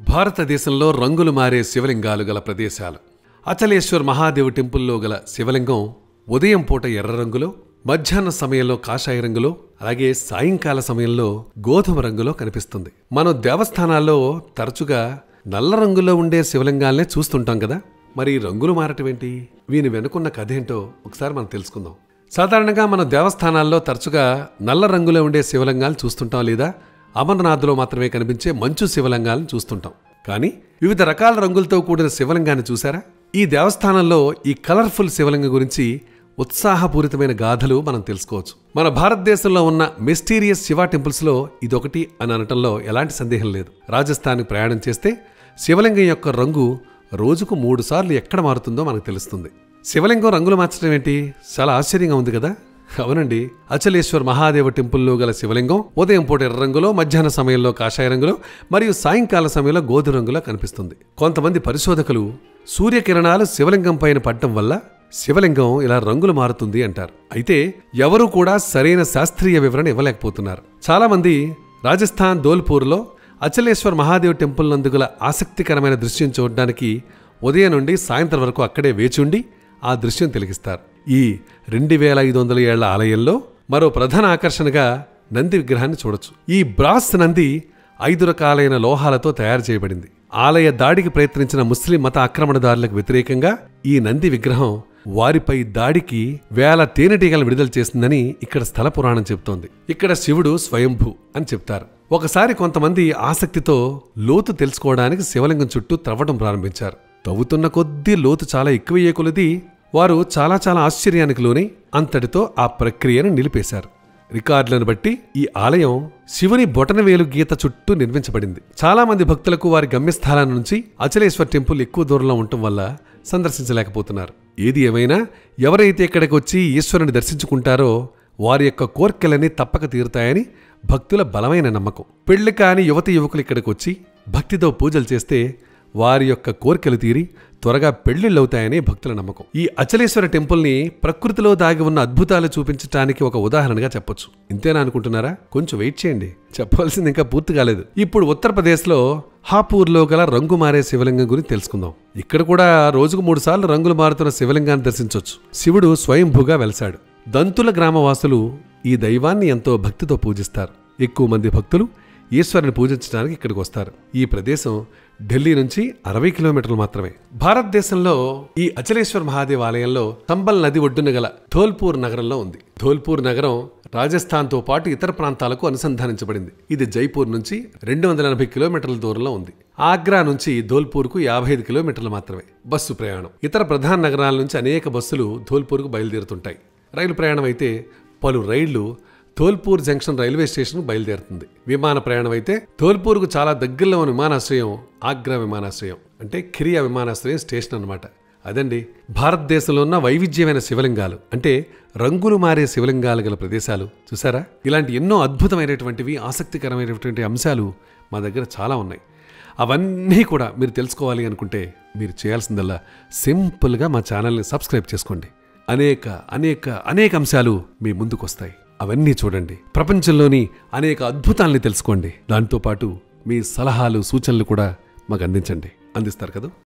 భారతదేశంలో రంగులు మారే శివలింగాలు గల ప్రదేశాలు అచలేశ్వర్ మహాదేవ్ టెంపుల్లో గల శివలింగం ఉదయం పూట ఎర్ర రంగులో మధ్యాహ్న సమయంలో కాషాయ రంగులో అలాగే సాయంకాల సమయంలో గోధుమ రంగులో కనిపిస్తుంది మనం దేవస్థానాల్లో తరచుగా నల్ల రంగులో ఉండే శివలింగాలనే చూస్తుంటాం కదా మరి ఈ రంగులు మారటం ఏంటి వీని వెనుకున్న కథ ఏంటో ఒకసారి మనం తెలుసుకుందాం సాధారణంగా మన దేవస్థానాల్లో తరచుగా నల్ల రంగులో ఉండే శివలింగాలు చూస్తుంటాం లేదా అమర్నాథ్లో మాత్రమే కనిపించే మంచు శివలింగాలను చూస్తుంటాం కానీ వివిధ రకాల రంగులతో కూడిన శివలింగాన్ని చూసారా ఈ దేవస్థానంలో ఈ కలర్ఫుల్ శివలింగం గురించి ఉత్సాహపూరితమైన గాథలు మనం తెలుసుకోవచ్చు మన భారతదేశంలో ఉన్న మిస్టీరియస్ శివ టెంపుల్స్లో ఇదొకటి అని అనటంలో ఎలాంటి సందేహం లేదు రాజస్థాన్కి ప్రయాణం చేస్తే శివలింగం యొక్క రంగు రోజుకు మూడు సార్లు ఎక్కడ మారుతుందో మనకు తెలుస్తుంది శివలింగం రంగులు మార్చడం ఏంటి చాలా ఆశ్చర్యంగా ఉంది కదా అవునండి అచలేశ్వర్ మహాదేవ టెంపుల్లో గల శివలింగం ఉదయం పూట ఎర్ర రంగులో మధ్యాహ్న సమయంలో కాషాయ రంగులో మరియు సాయంకాల సమయంలో గోధుమ రంగులో కనిపిస్తుంది కొంతమంది పరిశోధకులు సూర్యకిరణాలు శివలింగం పైన పడటం వల్ల శివలింగం ఇలా రంగులు మారుతుంది అంటారు అయితే ఎవరూ కూడా సరైన శాస్త్రీయ వివరణ ఇవ్వలేకపోతున్నారు చాలా మంది రాజస్థాన్ ధోల్పూర్లో అచలేశ్వర్ మహాదేవ్ టెంపుల్ నందుగల ఆసక్తికరమైన దృశ్యం చూడడానికి ఉదయం నుండి సాయంత్రం వరకు అక్కడే వేచి ఉండి ఆ దృశ్యం తిలకిస్తారు ఈ రెండు వేల ఐదు వందల ఏళ్ల ఆలయంలో మరో ప్రధాన ఆకర్షణగా నంది విగ్రహాన్ని చూడొచ్చు ఈ బ్రాస్ నంది ఐదు రకాలైన లోహాలతో తయారు చేయబడింది ఆలయ దాడికి ప్రయత్నించిన ముస్లిం మత ఆక్రమణదారులకు వ్యతిరేకంగా ఈ నంది విగ్రహం వారిపై దాడికి వేల తేనెటీగలను విడుదల చేసిందని ఇక్కడ స్థల పురాణం చెబుతోంది ఇక్కడ శివుడు స్వయంభూ అని చెప్తారు ఒకసారి కొంతమంది ఆసక్తితో లోతు తెలుసుకోవడానికి శివలింగం చుట్టూ త్రవ్వడం ప్రారంభించారు తవ్వుతున్న కొద్దీ లోతు చాలా ఎక్కువయ్యే కొలది వారు చాలా చాలా ఆశ్చర్యానికి లోని అంతటితో ఆ ప్రక్రియను నిలిపేశారు రికార్డులను బట్టి ఈ ఆలయం శివుని బొటనవేలు గీత చుట్టూ నిర్మించబడింది చాలా మంది భక్తులకు వారి గమ్యస్థానాల నుంచి అచలేశ్వర్ టెంపుల్ ఎక్కువ దూరంలో ఉండటం వల్ల సందర్శించలేకపోతున్నారు ఏది ఏమైనా ఎవరైతే ఇక్కడికి వచ్చి ఈశ్వరుని దర్శించుకుంటారో వారి యొక్క కోర్కెలన్నీ తప్పక తీరుతాయని భక్తుల బలమైన నమ్మకం పెళ్లి కాని యువతి యువకులు ఇక్కడికి వచ్చి భక్తితో పూజలు చేస్తే వారి యొక్క కోరికలు తీరి త్వరగా పెళ్లిళ్ళవుతాయని భక్తుల నమ్మకం ఈ అచలేశ్వర టెంపుల్ని ప్రకృతిలో దాగి ఉన్న అద్భుతాలు చూపించడానికి ఒక ఉదాహరణగా చెప్పొచ్చు ఇంతేనా అనుకుంటున్నారా కొంచెం వెయిట్ చేయండి చెప్పవలసింది ఇంకా పూర్తి కాలేదు ఇప్పుడు ఉత్తరప్రదేశ్లో హాపూర్లో గల రంగు మారే శివలింగం గురించి తెలుసుకుందాం ఇక్కడ కూడా రోజుకు మూడు సార్లు రంగులు మారుతున్న శివలింగాన్ని దర్శించవచ్చు శివుడు స్వయంభూగా వెలసాడు దంతుల గ్రామవాసులు ఈ దైవాన్ని ఎంతో భక్తితో పూజిస్తారు ఎక్కువ మంది భక్తులు ఈశ్వరుని పూజించడానికి ఇక్కడికి వస్తారు ఈ ప్రదేశం ఢిల్లీ నుంచి అరవై కిలోమీటర్లు మాత్రమే భారతదేశంలో ఈ అచలేశ్వర్ మహాదేవ్ ఆలయంలో సంబల్ నది ఒడ్డున గల ధోల్పూర్ నగరంలో ఉంది ధోల్పూర్ నగరం రాజస్థాన్తో పాటు ఇతర ప్రాంతాలకు అనుసంధానించబడింది ఇది జైపూర్ నుంచి రెండు వందల ఎనభై కిలోమీటర్ల దూరంలో ఉంది ఆగ్రా నుంచి ధోల్పూర్కు యాభై ఐదు కిలోమీటర్లు మాత్రమే బస్సు ప్రయాణం ఇతర ప్రధాన నగరాల నుంచి అనేక బస్సులు ధోల్పూర్కు బయలుదేరుతుంటాయి రైలు ప్రయాణం అయితే పలు రైళ్లు ధోల్పూర్ జంక్షన్ రైల్వే స్టేషన్ బయలుదేరుతుంది విమాన ప్రయాణం అయితే ధోల్పూర్కు చాలా దగ్గరలో ఉన్న విమానాశ్రయం ఆగ్రా విమానాశ్రయం అంటే కిరియా విమానాశ్రయం స్టేషన్ అన్నమాట అదండి భారతదేశంలో ఉన్న వైవిధ్యమైన శివలింగాలు అంటే రంగులు మారే శివలింగాలు గల ప్రదేశాలు చూసారా ఇలాంటి ఎన్నో అద్భుతమైనటువంటివి ఆసక్తికరమైనటువంటి అంశాలు మా దగ్గర చాలా ఉన్నాయి అవన్నీ కూడా మీరు తెలుసుకోవాలి అనుకుంటే మీరు చేయాల్సిందల్లా సింపుల్గా మా ఛానల్ని సబ్స్క్రైబ్ చేసుకోండి అనేక అనేక అనేక అంశాలు మీ ముందుకు వస్తాయి అవన్నీ చూడండి ప్రపంచంలోని అనేక అద్భుతాల్ని తెలుసుకోండి దాంతోపాటు మీ సలహాలు సూచనలు కూడా మాకు అందించండి అందిస్తారు కదా